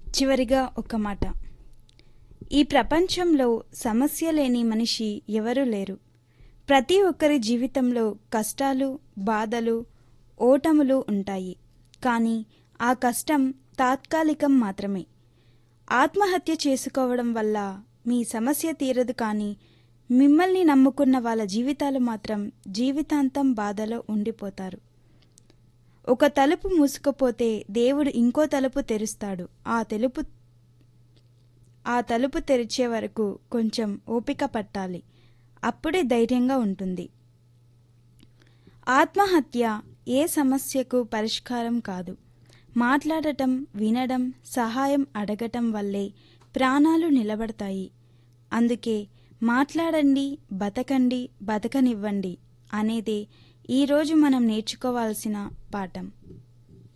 చివరిగా ఒక మాట ఈ ప్రపంచంలో సమస్య లేని మనిషి ఎవరూ లేరు ప్రతి ఒక్కరి జీవితంలో కష్టాలు బాధలు ఓటములు ఉంటాయి కానీ ఆ కష్టం తాత్కాలికం మాత్రమే ఆత్మహత్య చేసుకోవడం వల్ల మీ సమస్య తీరదు కానీ మిమ్మల్ని నమ్ముకున్న వాళ్ళ జీవితాలు మాత్రం జీవితాంతం బాధలో ఉండిపోతారు ఒక తలుపు మూసుకుపోతే దేవుడు ఇంకో తలుపు తెరుస్తాడు ఆ తెలుపు ఆ తలుపు తెరిచే వరకు కొంచెం ఓపిక పట్టాలి అప్పుడే ధైర్యంగా ఉంటుంది ఆత్మహత్య ఏ సమస్యకు పరిష్కారం కాదు మాట్లాడటం వినడం సహాయం అడగటం వల్లే ప్రాణాలు నిలబడతాయి అందుకే మాట్లాడండి బతకండి బతకనివ్వండి అనేదే ఈరోజు మనం నేర్చుకోవాల్సిన పాఠం